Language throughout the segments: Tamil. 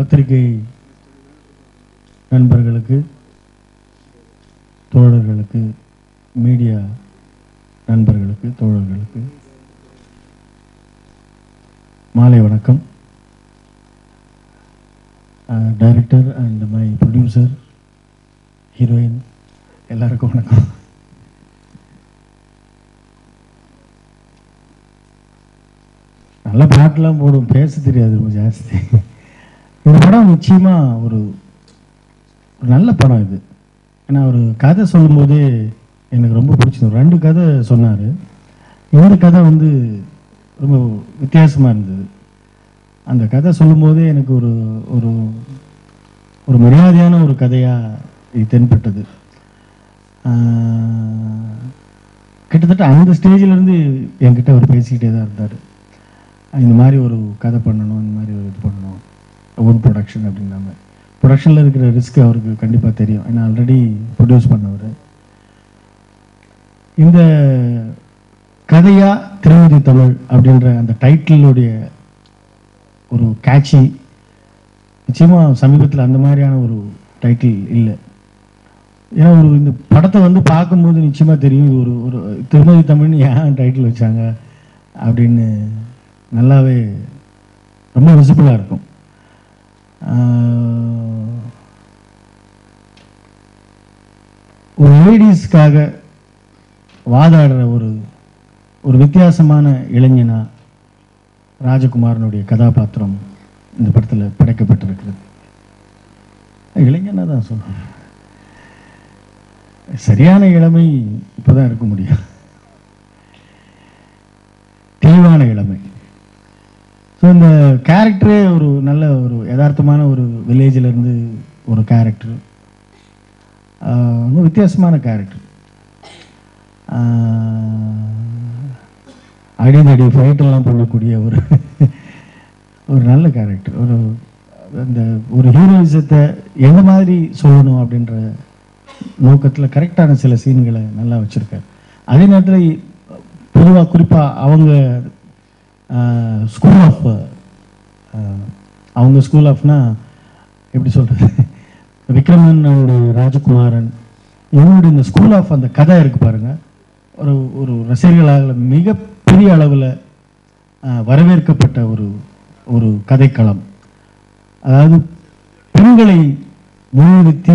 பத்திரிகை நண்பர்களுக்கு தோழர்களுக்கு மீடியா நண்பர்களுக்கு தோழர்களுக்கு மாலை வணக்கம் director and my producer heroine எல்லாருக்கும் வணக்கம் நல்ல பாட்டெலாம் போடும் பேச தெரியாது ரொம்ப ஜாஸ்தி இந்த படம் நிச்சயமாக ஒரு ஒரு நல்ல படம் இது ஏன்னா ஒரு கதை சொல்லும்போதே எனக்கு ரொம்ப பிடிச்சது ரெண்டு கதை சொன்னார் இந்த கதை வந்து ரொம்ப வித்தியாசமாக இருந்தது அந்த கதை சொல்லும்போதே எனக்கு ஒரு ஒரு ஒரு மரியாதையான ஒரு கதையாக இது தென்பட்டது ஆஹ், கிட்டத்தட்ட அந்த ஸ்டேஜில் இருந்து என்கிட்ட அவர் பேசிக்கிட்டே தான் இருந்தார் இந்த மாதிரி ஒரு கதை பண்ணணும் இந்த மாதிரி ஒரு இது பண்ணணும் ஓன் ப்ரொடக்ஷன் அப்படின்னாங்க ப்ரொடக்ஷனில் இருக்கிற ரிஸ்க் அவருக்கு கண்டிப்பாக தெரியும் ஏன்னா ஆல்ரெடி ப்ரொடியூஸ் பண்ணவர் இந்த கதையா திருமதி தமிழ் அப்படின்ற அந்த டைட்டிலுடைய ஒரு கேட்சி நிச்சயமாக சமீபத்தில் அந்த மாதிரியான ஒரு டைட்டில் இல்லை ஏன்னா ஒரு இந்த படத்தை வந்து பார்க்கும்போது நிச்சயமாக தெரியும் இது ஒரு ஒரு திருமதி தமிழ்னு ஏன் டைட்டில் வச்சாங்க அப்படின்னு நல்லாவே ரொம்ப விசிபிளாக இருக்கும் ஆஹ், ஒரு லேடிஸ்க்காக வாதாடுற ஒரு ஒரு வித்தியாசமான இளைஞனா ராஜகுமாரனுடைய கதாபாத்திரம் இந்த படத்தில் படைக்கப்பட்டிருக்கிறது இளைஞனா தான் சொல்றேன் சரியான இளமை இப்போதான் இருக்க முடியும் தெளிவான இளமை ஸோ இந்த கேரக்டரே ஒரு நல்ல ஒரு யதார்த்தமான ஒரு வில்லேஜில் இருந்து ஒரு கேரக்டர் ரொம்ப வித்தியாசமான கேரக்டர் அடிதடி ஃபைட்டெல்லாம் பண்ணக்கூடிய ஒரு ஒரு நல்ல கேரக்டர் ஒரு அந்த ஒரு ஹீரோயிசத்தை எந்த மாதிரி சொல்லணும் அப்படின்ற நோக்கத்தில் கரெக்டான சில சீன்களை நல்லா வச்சுருக்காரு அதே நேரத்தில் பொதுவாக குறிப்பாக அவங்க ஸ்கூல் ஆஃப் அவங்க ஸ்கூல் ஆஃப்னா எப்படி சொல்கிறது விக்ரமன் அவருடைய ராஜகுமாரன் இவங்களுடைய இந்த ஸ்கூல் ஆஃப் அந்த கதை இருக்கு பாருங்க ஒரு ஒரு ரசிகர்களால் மிகப்பெரிய அளவில் வரவேற்கப்பட்ட ஒரு ஒரு கதைக்களம் அதாவது பெண்களை முன்னிறுத்தி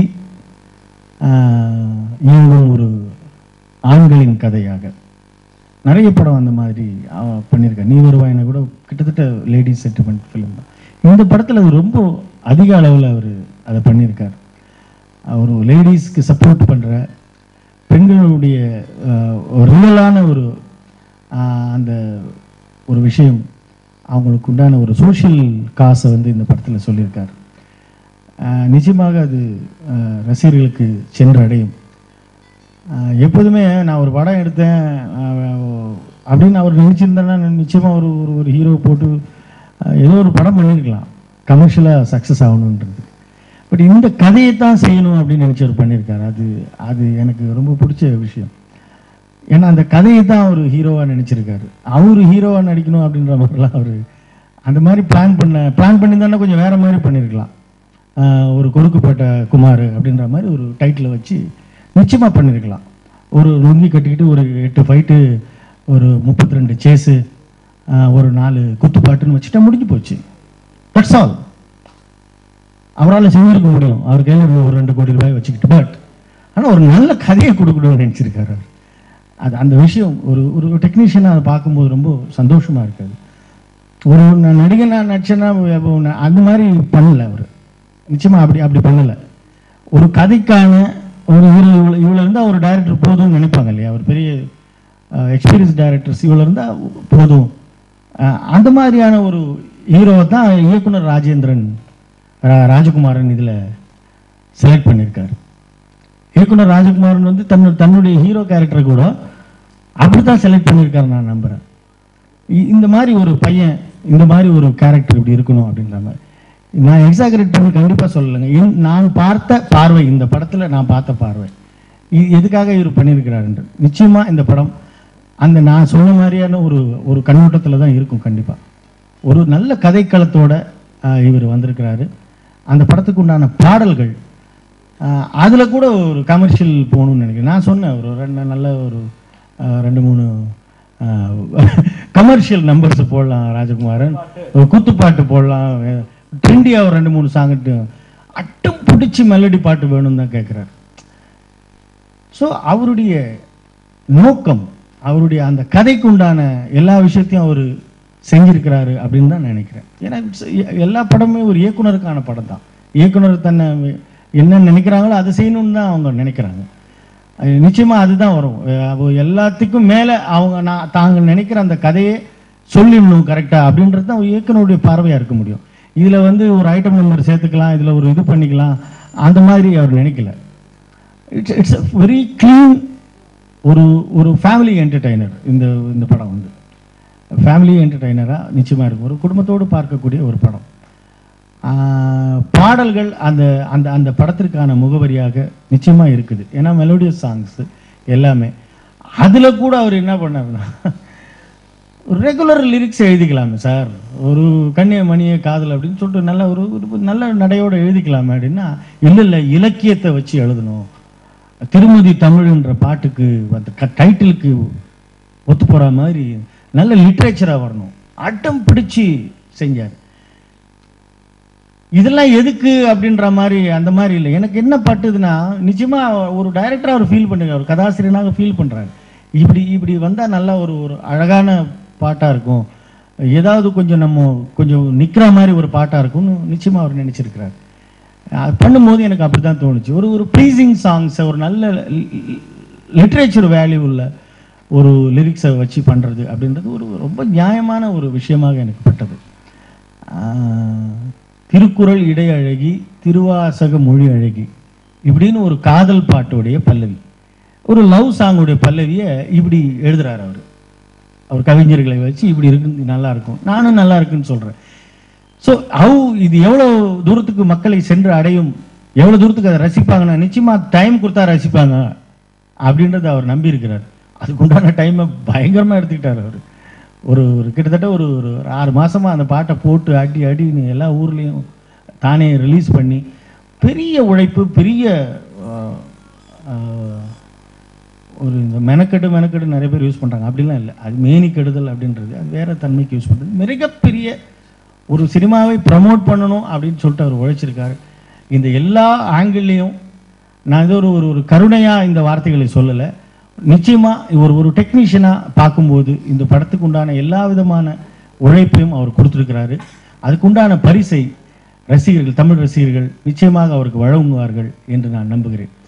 ஆஹ், இயங்கும் ஒரு ஆண்களின் கதையாக நிறைய படம் அந்த மாதிரி அவ பண்ணியிருக்கேன் நீ வருவாயின கூட கிட்டத்தட்ட லேடிஸ் சென்டிமெண்ட் ஃபிலிம் தான் இந்த படத்தில் அது ரொம்ப அதிக அளவில் அவர் அதை பண்ணியிருக்கார் அவர் லேடிஸ்க்கு சப்போர்ட் பண்ணுற பெண்களுடைய ஆஹ், ஒரு ரியலான ஒரு ஆஹ், அந்த ஒரு விஷயம் அவங்களுக்கு உண்டான ஒரு சோஷியல் காசை வந்து இந்த படத்தில் சொல்லியிருக்கார் ஆஹ், நிச்சயமாக அது ஆஹ், ரசிகர்களுக்கு சென்றடையும் ஆஹ், எப்போதுமே நான் ஒரு படம் எடுத்தேன் ஆஹ், அப்படின்னு அவர் நினச்சிருந்தேன்னா நிச்சயமாக ஒரு ஒரு ஒரு ஹீரோ போட்டு ஆஹ், ஏதோ ஒரு படம் பண்ணியிருக்கலாம் கமர்ஷியலாக சக்ஸஸ் ஆகணுன்றது பட் இந்த கதையை தான் செய்யணும் அப்படின்னு நினச்சவர் பண்ணியிருக்காரு அது அது எனக்கு ரொம்ப பிடிச்ச விஷயம் ஏன்னா அந்த கதையை தான் அவர் ஹீரோவாக நினச்சிருக்காரு அவர் ஹீரோவாக நடிக்கணும் அப்படின்ற மாதிரிலாம் அவர் அந்த மாதிரி பிளான் பண்ண பிளான் பண்ணியிருந்தாங்கன்னா கொஞ்சம் வேற மாதிரி பண்ணியிருக்கலாம் ஆஹ் ஒரு கொடுக்கப்பட்ட குமார் அப்படின்ற மாதிரி ஒரு டைட்டிலை வச்சு நிச்சயமாக பண்ணியிருக்கலாம் ஒரு லுங்கி கட்டிக்கிட்டு ஒரு எட்டு ஃபைட்டு ஒரு முப்பத்தி ரெண்டு சேஸு ஒரு நாலு குத்துப்பாட்டுன்னு வச்சுட்டா முடிஞ்சு போச்சு தட்ஸ் ஆல் அவரால் செஞ்சிருக்க முடியும் அவர் கையில் ஒரு ரெண்டு கோடி ரூபாய் வச்சுக்கிட்டு பட் ஆனால் ஒரு நல்ல கதையை கொடுக்கணும்னு நினச்சிருக்காரு அவர் அது அந்த விஷயம் ஒரு ஒரு டெக்னீஷியனாக அதை பார்க்கும்போது ரொம்ப சந்தோஷமாக இருக்காது ஒரு நான் நடிகனா நடிச்சேன்னா அப்போ நான் அந்த மாதிரி பண்ணல அவர் நிச்சயமாக அப்படி அப்படி பண்ணலை ஒரு கதைக்கான ஒரு இவ்வளோ இவ்வளோ இவ்வளோ இருந்தால் ஒரு டைரக்டர் போதும்னு நினைப்பாங்க இல்லையா ஒரு பெரிய எக்ஸ்பீரியன்ஸ் டைரக்டர்ஸ் இவ்வளோ இருந்தால் போதும் அஹ், அந்த மாதிரியான ஒரு ஹீரோவை தான் இயக்குனர் ராஜேந்திரன் ரா- ராஜகுமாரன் இதில் செலக்ட் பண்ணியிருக்காரு இயக்குனர் ராஜகுமாரன் வந்து தன்னு தன்னுடைய ஹீரோ கேரக்டரை கூட அப்படி தான் செலக்ட் பண்ணியிருக்காரு நான் நம்புகிறேன் இ- இந்த மாதிரி ஒரு பையன் இந்த மாதிரி ஒரு கேரக்டர் இப்படி இருக்கணும் அப்படின்ற மாதிரி நான் எக்ஸாகரேட் பண்ணி கண்டிப்பாக சொல்லலைங்க என்- நான் பார்த்த பார்வை இந்த படத்தில் நான் பார்த்த பார்வை இது எதுக்காக இவர் பண்ணியிருக்கிறாருன்ற நிச்சயமாக இந்த படம் அந்த நான் சொன்ன மாதிரியான ஒரு ஒரு கண்ணோட்டத்தில் தான் இருக்கும் கண்டிப்பாக ஒரு நல்ல கதைக்களத்தோட ஆஹ், இவர் வந்திருக்கிறாரு அந்த படத்துக்கு உண்டான பாடல்கள் ஆஹ் அதுல கூட ஒரு கமர்ஷியல் போகணும்னு நினைக்கிறேன் நான் சொன்னேன் ஒரு ரெண்டு நல்ல ஒரு ஆஹ் ரெண்டு மூணு கமர்ஷியல் நம்பர்ஸ் போடலாம் ராஜகுமாரன் ஒரு குத்துப்பாட்டு போடலாம் ட்ரெண்டியாக ஒரு ரெண்டு மூணு சாங்கிட்டு அட்டம் பிடிச்சி மெலடி பாட்டு வேணும்னு தான் கேட்குறாரு ஸோ அவருடைய நோக்கம் அவருடைய அந்த கதைக்கு உண்டான எல்லா விஷயத்தையும் அவர் செஞ்சிருக்கிறாரு அப்படின்னு தான் நான் நினைக்கிறேன் ஏன்னா it's- எ- எல்லா படமே ஒரு இயக்குனருக்கான படம் தான் இயக்குனர் தன்னை என்ன நினைக்கிறாங்களோ அதை செய்யணும்னு தான் அவங்க நினைக்கிறாங்க அது நிச்சயமா அதுதான் வரும் அஹ் அப்போ எல்லாத்துக்கும் மேலே அவங்க நான் தாங்க நினைக்கிற அந்த கதையை சொல்லிடணும் கரெக்டாக அப்படின்றது தான் ஒரு இயக்குனருடைய பார்வையாக இருக்க முடியும் இதில் வந்து ஒரு ஐட்டம் நம்பர் சேர்த்துக்கலாம் இதில் ஒரு இது பண்ணிக்கலாம் அந்த மாதிரி அவர் நினைக்கல இட்ஸ் இட்ஸ் வெரி க்ளீன் ஒரு ஒரு ஃபேமிலி என்டர்டைனர் இந்த இந்த படம் வந்து ஃபேமிலி என்டர்டைனராக நிச்சயமாக இருக்கும் ஒரு குடும்பத்தோடு பார்க்கக்கூடிய ஒரு படம் ஆஹ் பாடல்கள் அந்த அந்த அந்த படத்திற்கான முகவரியாக நிச்சயமாக இருக்குது ஏன்னா மெலோடியஸ் சாங்ஸ் எல்லாமே அதில் கூட அவர் என்ன பண்ணாருன்னா ரெகுலர் லிரிக்ஸ் எழுதிக்கலாமே சார் ஒரு கண்ணிய மணிய காதல் அப்படின்னு சொல்லிட்டு நல்ல ஒரு ஒரு நல்ல நடையோட எழுதிக்கலாமே அப்படின்னா இல்லை இல்லை இலக்கியத்தை வச்சு எழுதணும் திருமதி தமிழ்ன்ற பாட்டுக்கு அந்த டைட்டிலுக்கு ஒத்து போகிற மாதிரி நல்ல லிட்ரேச்சராக வரணும் அட்டம் பிடிச்சி செஞ்சார் இதெல்லாம் எதுக்கு அப்படின்ற மாதிரி அந்த மாதிரி இல்லை எனக்கு என்ன பட்டுதுன்னா நிச்சயமா ஒரு டைரக்டரா அவர் ஃபீல் பண்ணுங்க ஒரு கதாசிரியனாக ஃபீல் பண்றாரு இப்படி இப்படி வந்தா நல்லா ஒரு ஒரு அழகான பாட்டா இருக்கும் ஏதாவது கொஞ்சம் நம்ம கொஞ்சம் நிக்கிற மாதிரி ஒரு பாட்டா இருக்கும்னு நிச்சயமா அவர் நினைச்சிருக்கிறார் அது பண்ணும்போது எனக்கு அப்படிதான் தோணுச்சு ஒரு ஒரு ப்ளீசிங் சாங்ஸை ஒரு நல்ல லிட்ரேச்சர் வேல்யூ உள்ள ஒரு லிரிக்ஸை வச்சு பண்றது அப்படின்றது ஒரு ரொம்ப நியாயமான ஒரு விஷயமாக எனக்கு பட்டது ஆஹ், திருக்குறள் இடை அழகி திருவாசக மொழி அழகி இப்படின்னு ஒரு காதல் பாட்டுடைய பல்லவி ஒரு லவ் சாங்குடைய பல்லவியை இப்படி எழுதுறாரு அவர் அவர் கவிஞர்களை வச்சு இப்படி இருக்கு நல்லா இருக்கும் நானும் நல்லா இருக்குன்னு சொல்றேன் ஸோ ஹவு இது எவ்வளோ தூரத்துக்கு மக்களை சென்று அடையும் எவ்வளோ தூரத்துக்கு அதை ரசிப்பாங்கன்னா நிச்சயமா டைம் கொடுத்தா ரசிப்பாங்க அப்படின்றத அவர் நம்பி இருக்கிறார் அதுக்குண்டான டைமை பயங்கரமா எடுத்துக்கிட்டார் அவர் ஒரு ஒரு கிட்டத்தட்ட ஒரு ஒரு ஆறு மாசமா அந்த பாட்டை போட்டு அடி அடின்னு எல்லா ஊர்லேயும் தானே ரிலீஸ் பண்ணி பெரிய உழைப்பு பெரிய ஆஹ், ஆஹ், ஒரு இந்த மெனக்கெடு மெனக்கெடு நிறைய பேர் யூஸ் பண்றாங்க அப்படிலாம் இல்லை அது மேனி கெடுதல் அப்படின்றது அது வேற தன்மைக்கு யூஸ் பண்றது மிகப்பெரிய ஒரு சினிமாவை ப்ரமோட் பண்ணணும் அப்படின்னு சொல்லிட்டு அவர் உழைச்சிருக்காரு இந்த எல்லா ஆங்கிள்லேயும் நான் இது ஒரு ஒரு ஒரு கருணையா இந்த வார்த்தைகளை சொல்லலை நிச்சயமா ஒரு ஒரு டெக்னீஷியனா பார்க்கும்போது இந்த படத்துக்கு உண்டான எல்லா விதமான உழைப்பையும் அவர் கொடுத்துருக்கிறாரு அதுக்குண்டான பரிசை ரசிகர்கள் தமிழ் ரசிகர்கள் நிச்சயமாக அவருக்கு வழங்குவார்கள் என்று நான் நம்புகிறேன்